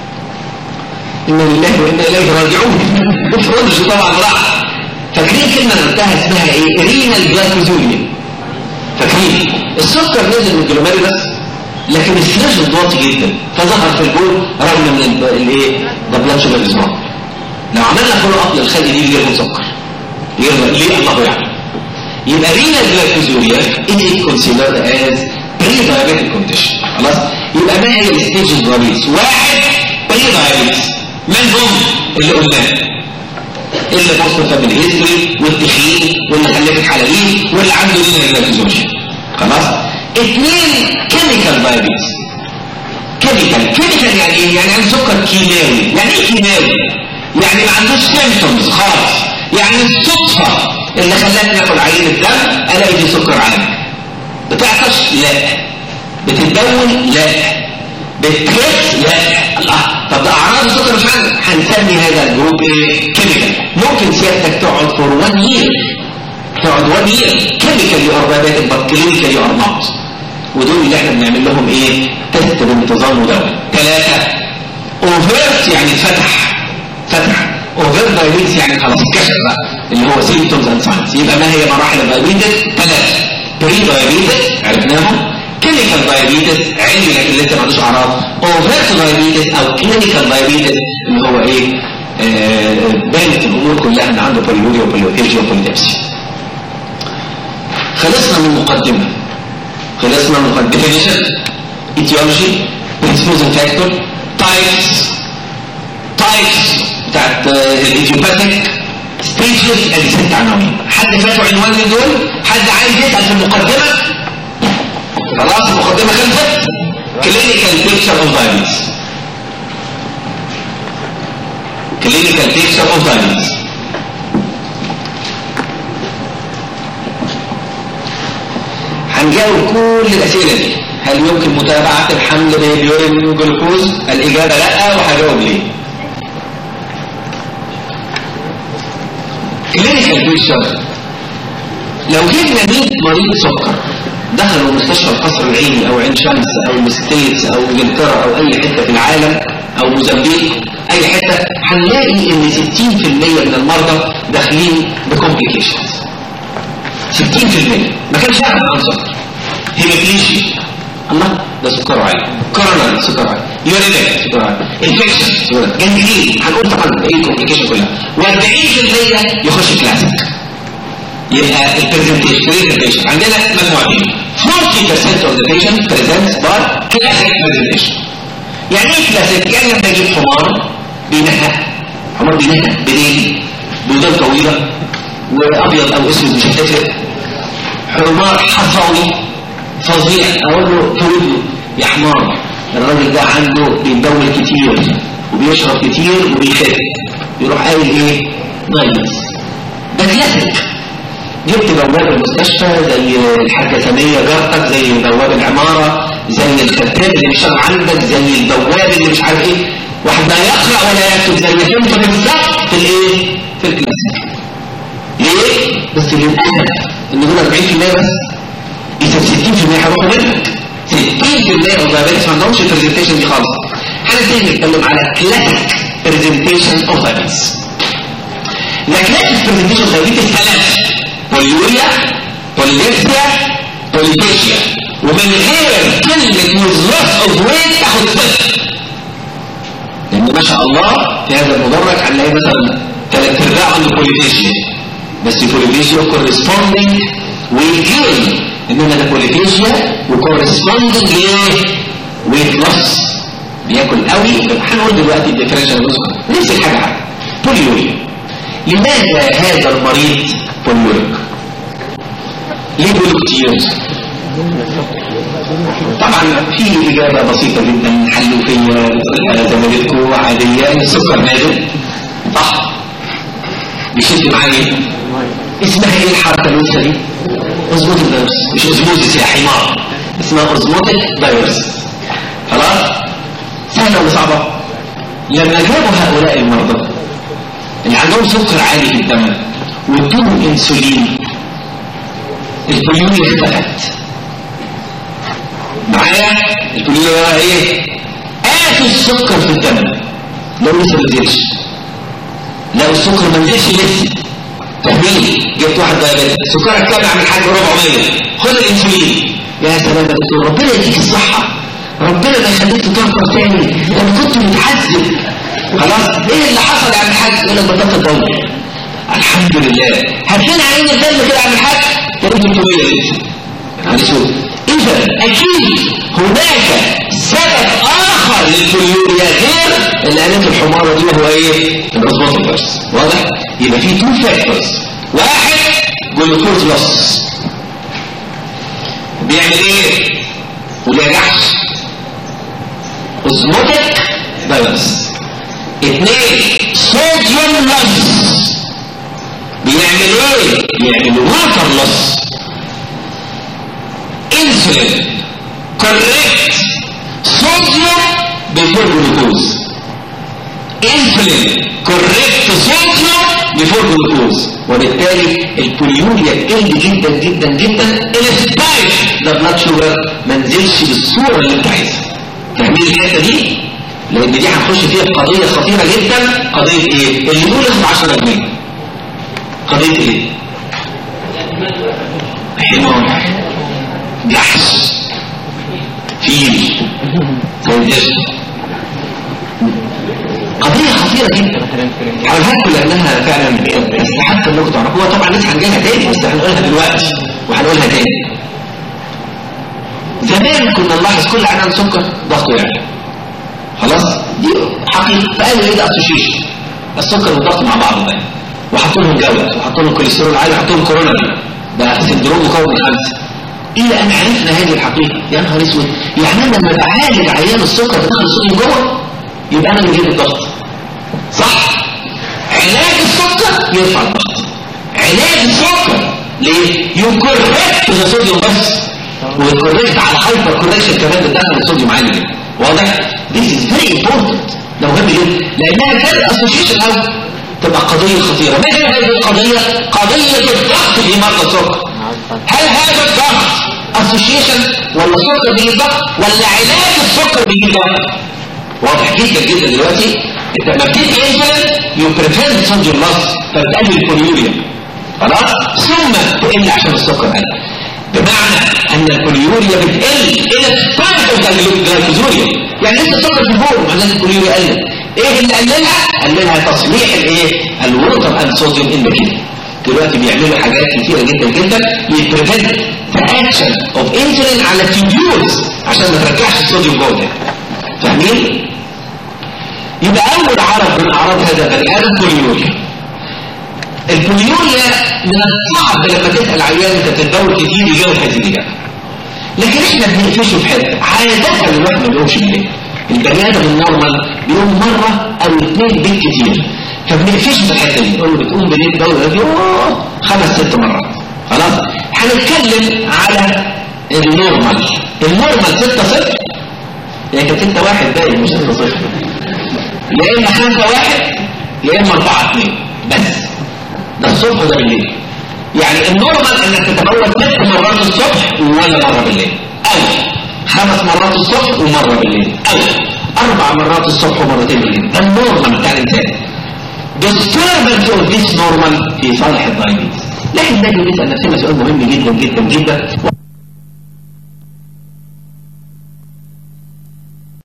إنا لله وإنا إليه راجعون افرج طبعا راح فاكرين كلمة أنا قلتها اسمها إيه؟ رينال جلايكوزوليا فاكرين السكر نزل من الجلوميري بس لكن الثلاث واطي جدا فظهر في البول رغم من الايه ده بلاد شوجر اسمه لو عملنا فولو اب للخلي دي يرمي سكر يرمي ليه الله يعلم يبقى رينال جلايكوزوليا ان ات كونسيدرد از بري دايابيتيك كونديشن خلاص يبقى ما هي الستيج الرئيس واحد بري دايابيتيك من هم اللي قلناه اللي بص فاميلي هيستوري والتخين واللي خلفت حلالين واللي عنده رينال جلايكوزوليا خلاص اثنين كيميكال دايابيتس كيميكال كيميكال يعني ايه يعني عنده سكر كيماوي يعني ايه كيماوي يعني ما عندوش سيمبتومز خالص يعني الصدفه اللي خلاني اكل عينه دم الاقي فيه سكر عالي بتعطش لا بتتدون لا بتخس لا الله طب اعراض السكر مش عندك هنسمي هذا الجروب ايه كيميكال ممكن سيادتك تقعد فور 1 يير تقعد 1 يير كيميكال يو ار دايبيتك بس كلينيكال يو ار نوت ودول اللي احنا بنعمل لهم ايه تيست بانتظام ودواء ثلاثه اوفرت يعني اتفتح فتح اوفر دايبيتس يعني خلاص كشف بقى اللي هو سيمتومز اند ساينز يبقى ما هي مراحل الدايبيتس ثلاثه بري دايبيتس عرفناهم كلينيكال دايابيتس علمي لكن لسه ما عندوش اعراض اوفرت دايابيتس او كلينيكال دايابيتس اللي هو ايه بانت الامور كلها ان عنده بوليوريا وبوليوتيجيا وبوليدبسي خلصنا من المقدمه خلصنا من المقدمه ديفينيشن ايتيولوجي بريسبوزن فاكتور تايبس تايبس بتاعت الايديوباثيك ستيجز ادي ست عناوين حد فاته عنوان من دول حد عايز يسال في المقدمه خلاص المقدمة خلصت كلينيكال بيكتشر اوف دايبيتس كلينيكال بيكتشر اوف دايبيتس هنجاوب كل الاسئله دي هل يمكن متابعه الحمل باليورين جلوكوز الاجابه لا وهجاوب ليه كلينيكال بيكتشر لو جبنا 100 مريض سكر دخلوا مستشفى القصر العيني او عين شمس او الستيتس او انجلترا او اي حته في العالم او موزمبيق اي حته هنلاقي ان 60% من المرضى داخلين بكومبليكيشنز 60% ما كانش يعرف عن سكر هيموفيليشيا الله ده سكر عالي كورونا سكر عالي يورينيك سكر عالي انفكشن جنجرين هنقول طبعا ايه الكومبليكيشن كلها و40% يخش كلاسيك يبقى البرزنتيشن برزنتيشن عندنا مجموعتين 40% of the patient presents by classic presentation يعني ايه كلاسيك؟ يعني لما يجيب حمار بينهى حمار بينهى بديل بيضان طويلة وابيض او اسود مش هتفرق حمار حصوي فظيع اقول له تقول له يا حمار الراجل ده عنده بيتبول كتير وبيشرب كتير وبيخف يروح قايل ايه؟ نايمس ده كلاسيك جبت بواب المستشفى زي الحاجة سمية جارتك زي بواب العمارة زي الكتاب اللي بيشتغل عندك زي البواب اللي مش عارف ايه واحد لا يقرأ ولا يكتب زي ما انت بالظبط في الايه؟ في الكلاسيك ليه؟ بس للأسف ان دول 40% بس إذا 60% هيروحوا منك 60% اوف دايابيتس ما عندهمش البرزنتيشن دي خالص هنبتدي نتكلم على كلاسيك برزنتيشن اوف دايابيتس الكلاسيك برزنتيشن اوف دايابيتس ثلاث بوليوريا بوليدبسيا بوليديشيا ومن غير كلمة وزراس اوف ويت تاخد صفر لان ما شاء الله في هذا المدرج هنلاقي مثلا ثلاث ارباع عنده بوليفيشيا بس بوليفيشيا كورسبوندينج ويجين انما ده بوليفيشيا وكورسبوندينج لايه؟ ويت لوس بياكل قوي هنقول دلوقتي الديفرنشال نفس الحاجه بوليوريا لماذا هذا المريض بوليوريك؟ ليه بوليكتيوز؟ طبعا في إجابة بسيطة جدا حلوفية زميلتكم عادية السكر نازل صح بيشد معايا اسمها ايه الحركة الوسطى دي؟ اوزموتيك دايورس مش اوزموزيس يا حمار اسمها اوزموتيك دايورس خلاص؟ سهلة ولا صعبة؟ لما جابوا هؤلاء المرضى اللي عندهم سكر عالي في الدم وادوهم انسولين البوليوريا اختفت معايا البوليوريا بقى ايه قاسوا السكر في الدم لو لسه ما نزلش لو السكر ما نزلش لسه فاهمين جبت واحد دايابيتك سكرك كام عامل حاجه 400 خد الانسولين يا سلام يا دكتور ربنا يديك الصحه ربنا ما يخليك تكفر تاني ده انا كنت متعذب خلاص ايه اللي حصل يا عم الحاج يقول لك بطلت الدم الحمد لله هتلاقي عين الدم كده يا عم الحاج تقول 300 لسه يعني شوف اذا اكيد هناك سبب اخر للبوليوريا غير اللي قالته الحماره دي وهو ايه الاسبوتيكرز واضح يبقى في تو فاكتورز واحد جلوكوز لوس بيعمل ايه وبيرجعش اوزموتيك بالانس اثنين صوديوم لوس بيعمل ايه بيعمل ووتر لوس insulin correct sodium before glucose insulin correct sodium before glucose وبالتالي البوليوريا تقل جدا جدا جدا in spite the blood sugar ما نزلش بالصوره اللي انت عايزها فاهمين الحته دي؟ لان دي هنخش فيها في قضيه خطيره جدا قضيه ايه؟ اللي يقول ياخد 10 جنيه قضيه ايه؟ حمار جحش فيل كونديشن قضية خطيرة جدا هقولها لأنها فعلا تستحق انكم تعرفوها طبعا لسه هنجيلها تاني بس هنقولها دلوقتي وهنقولها تاني زمان كنا نلاحظ كل عنان سكر ضغطه يعلى خلاص دي حقيقة فقالوا ايه ده اسوشيشن السكر والضغط مع بعض بقى وحطوا لهم جوده وحطوا لهم كوليسترول عالي وحطوا لهم كورونا دي ده سندروم مكون من خمسه إلى أن عرفنا هذه الحقيقة يا نهار اسود يعني أنا لما بعالج عيان السكر دخل الصوديوم جوه يبقى أنا اللي بجيب الضغط صح علاج السكر يرفع الضغط علاج السكر ليه؟ يكوركت الصوديوم بس ويكوركت على الهايبر كوركشن كمان بتدخل الصوديوم عالي جدا واضح؟ This is very important ده مهم جدا لأنها كانت اسوشيشن أو تبقى قضية خطيرة ما هي هذه القضية؟ قضية الضغط في مرضى السكر هل هذا الضغط اسوشيشن ولا سكر بيجيب ضغط ولا علاج السكر بيجيب ضغط واضح جدا جدا دلوقتي انت لما بتدي انسولين يو بريفنت صوديوم لوس فبتقلل البوليوريا خلاص ثم تقل عشان السكر قل بمعنى ان البوليوريا بتقل الى ستارت الجلايكوزوريا يعني لسه السكر في البول معناه البوليوريا قلت ايه اللي قللها؟ قللها تصليح الايه؟ الووتر اند صوديوم ان كده دلوقتي بيعملوا حاجات كتيرة جدا جدا يبريفنت اكشن اوف انسولين على تيبيولز عشان ما ترجعش الصوديوم جوه تاني فاهمين؟ يبقى اول عرض من اعراض هذا البني ادم بوليوريا البوليوريا من الصعب لما تسال عيان انت بتتبول كتير يجاوب هذه الاجابه لكن احنا بنقفشه في حته عاده الواحد ما بيقومش بالليل البني ادم النورمال بيقوم مره او اثنين بالكتير فبنقفشه في الحته دي نقول له بتقوم بالليل دورة يوه خمس ست مرات خلاص هنتكلم على النورمال النورمال 6 صفر يعني كانت انت واحد باين مش 6 صفر يا اما 5 واحد يا اما 4 2 بس ده الصبح وده بالليل يعني النورمال انك تتبول ست مرات الصبح ولا مره بالليل او خمس مرات الصبح ومره بالليل او اربع مرات الصبح ومرتين بالليل ده النورمال بتاع الانسان disturbance of this normal في صالح الدايبيتس لكن نجي نسال نفسنا سؤال مهم جدا جدا جدا